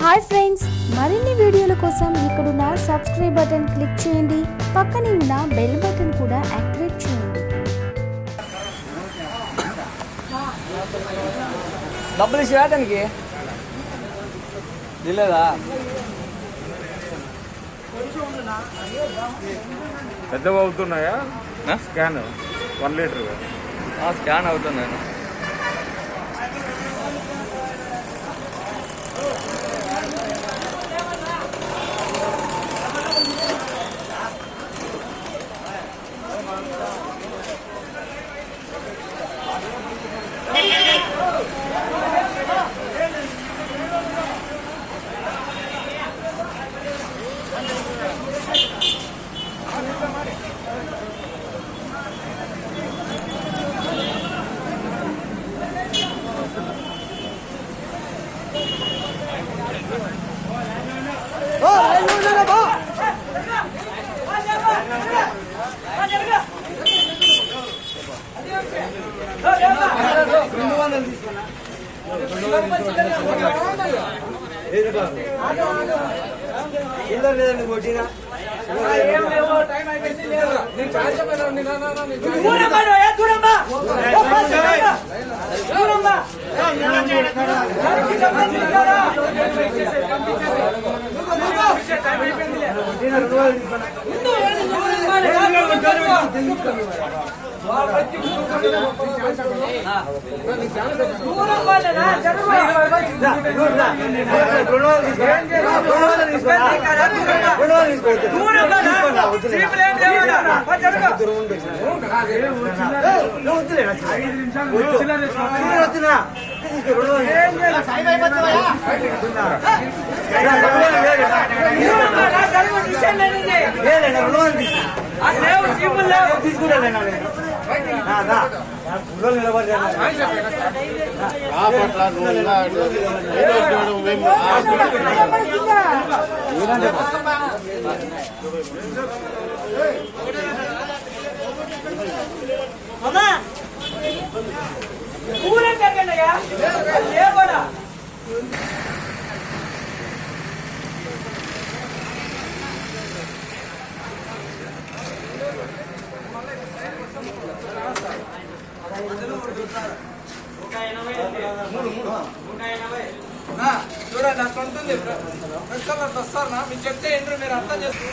hi friends మరిన్ని వీడియోల కోసం ఇక్కడున్న సబ్స్క్రైబ్ బటన్ క్లిక్ చేయండి పక్కనే ఉన్న బెల్ బటన్ కూడా యాక్టివేట్ చేయండి డబ్బులు ఇచ్చిరా దానికి ఇల్లేదా పెద్దవి అవుతున్నాయా స్కాన్ వన్ లీటర్ స్కాన్ అవుతుంది నేను చూడండి అట్లా ఉంటుంది ప్రస్తుతం అట్లా వస్తారు నా మీకు చెప్తే ఏంటో మీరు అర్థం చేసుకో